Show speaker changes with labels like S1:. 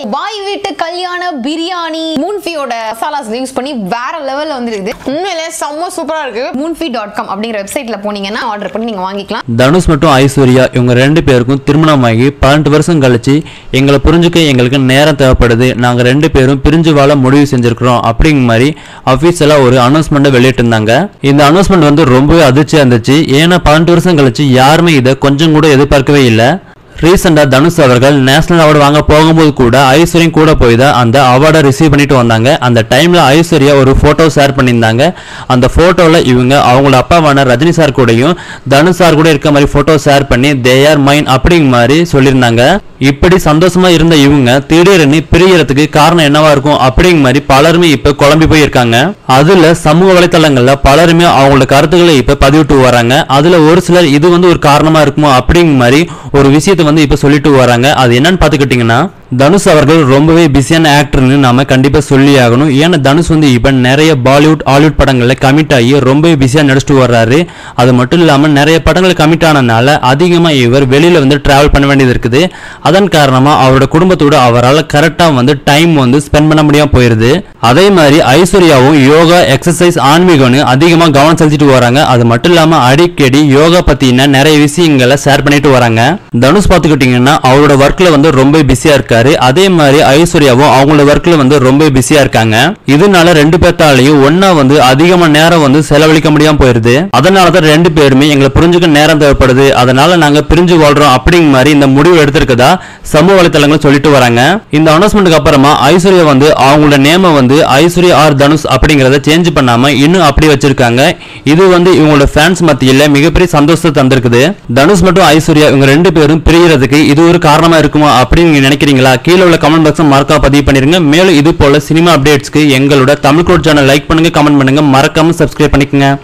S1: பாய் வீட்டு கல்யாண பிரியாணி மூன்ஃபியோட மசாலாஸ் யூஸ் பண்ணி வேற லெவல்ல வந்துருக்குது உண்மையிலே செம்ம சூப்பரா இருக்கு மூன்ஃபி டாட் காம் அப்படிங்கிற வெப்சைட்ல போனீங்கன்னா ஆர்டர் பண்ணி நீங்க வாங்கிக்கலாம்
S2: தனுஷ் மற்றும் ஐஸ்வர்யா இவங்க ரெண்டு பேருக்கும் திருமணமாகி பன்னெண்டு வருஷம் கழிச்சு எங்களை புரிஞ்சுக்க எங்களுக்கு நேரம் தேவைப்படுது நாங்கள் ரெண்டு பேரும் பிரிஞ்சு வாழ முடிவு செஞ்சிருக்கிறோம் அப்படிங்கிற மாதிரி அஃபீஷியலாக ஒரு அனௌன்ஸ்மெண்ட்டை வெளியிட்டிருந்தாங்க இந்த அனௌன்ஸ்மெண்ட் வந்து ரொம்பவே அதிர்ச்சியாக இருந்துச்சு ஏன்னா பன்னெண்டு வருஷம் கழிச்சு யாருமே இதை கொஞ்சம் கூட எதிர்பார்க்கவே இல்லை ரீசெண்டாக தனுஷ் அவர்கள் நேஷனல் அவார்டு வாங்க போகும்போது கூட ஐஸ்வர்யம் கூட போய் தான் அந்த அவார்டை ரிசீவ் பண்ணிட்டு வந்தாங்க அந்த டைமில் ஐஸ்வர்யா ஒரு ஃபோட்டோ ஷேர் பண்ணியிருந்தாங்க அந்த ஃபோட்டோவில் இவங்க அவங்களோட அப்பாவான ரஜினி சார் கூடயும் தனுஷ் சார் கூட இருக்க மாதிரி ஃபோட்டோ ஷேர் பண்ணி தே ஆர் மைன் அப்படிங்கிற மாதிரி சொல்லியிருந்தாங்க இப்படி சந்தோஷமா இருந்த இவங்க திடீர்னு பிரியறதுக்கு காரணம் என்னவா இருக்கும் அப்படிங்கிற மாதிரி பலருமே இப்ப குழம்பி போய் இருக்காங்க அதுல சமூக வலைத்தளங்கள்ல பலருமே அவங்களோட கருத்துக்களை இப்ப பதிவிட்டு வராங்க அதுல ஒரு சிலர் இது வந்து ஒரு காரணமா இருக்குமோ அப்படிங்கிற மாதிரி ஒரு விஷயத்தை வந்து இப்ப சொல்லிட்டு வராங்க அது என்னன்னு பாத்துக்கிட்டீங்கன்னா தனுஷ் அவர்கள் ரொம்பவே பிஸியான ஆக்டர்னு நாம கண்டிப்பா சொல்லி ஆகணும் ஏன்னா தனுஷ் வந்து இப்ப நிறைய பாலிவுட் ஹாலிவுட் படங்கள்ல கமிட் ஆகி ரொம்பவே பிஸியா நடிச்சிட்டு வர்றாரு அது மட்டும் இல்லாம நிறைய படங்கள் கமிட் ஆனனால அதிகமா இவர் வெளியில வந்து டிராவல் பண்ண வேண்டியது இருக்குது அதன் காரணமா அவரோட குடும்பத்தோட அவரால் கரெக்டா வந்து டைம் வந்து ஸ்பெண்ட் பண்ண முடியாம போயிருது அதே மாதிரி ஐஸ்வர்யாவும் யோகா எக்ஸசைஸ் ஆன்மீகம்னு அதிகமா கவனம் செலுத்திட்டு வராங்க அது மட்டும் இல்லாம அடிக்கடி யோகா பத்தின நிறைய விஷயங்களை ஷேர் பண்ணிட்டு வராங்க தனுஷ் பாத்துக்கிட்டீங்கன்னா அவரோட ஒர்க்ல வந்து ரொம்ப பிஸியா இருக்காரு அதே மாதிரி ஐஸ்வர்யாவும் அவங்களோட ஒர்க்ல வந்து ரொம்ப பிஸியா இருக்காங்க இதனால ரெண்டு பேர்த்தாலையும் ஒன்னா வந்து அதிகமா நேரம் வந்து செலவழிக்க முடியாம போயிருது அதனால தான் ரெண்டு பேருமே எங்களை புரிஞ்சுக்க நேரம் தேவைப்படுது அதனால நாங்க பிரிஞ்சு வாழ்றோம் அப்படிங்கிற மாதிரி இந்த முடிவு எடுத்திருக்கதா சமூக வலைத்தளங்கள் சொல்லிட்டு வராங்க இந்த அனௌன்ஸ்மெண்ட்டுக்கு அப்புறமா ஐஸ்வர்யா வந்து அவங்களோட நேம வந்து ஐஸ்வர்யா ஆர் தனுஷ் அப்படிங்கறத சேஞ்ச் பண்ணாம இன்னும் அப்படி வச்சிருக்காங்க இது வந்து இவங்களோட ஃபேன்ஸ் மத்தியில மிகப்பெரிய சந்தோஷத்தை தந்திருக்குது தனுஷ் மற்றும் ஐஸ்வர்யா இவங்க ரெண்டு பேரும் பிரியறதுக்கு இது ஒரு காரணமா இருக்குமா அப்படின்னு நீங்க நினைக்கிறீங்களா கீழே உள்ள கமெண்ட் பாக்ஸ் மறக்காம பதிவு பண்ணிருங்க மேலும் இது போல சினிமா அப்டேட்ஸ்க்கு எங்களோட தமிழ் கோட் சேனல் லைக் பண்ணுங்க கமெண்ட் பண்ணுங்க மறக்காம சப்ஸ்கிரைப் பண்ணிக்கங்க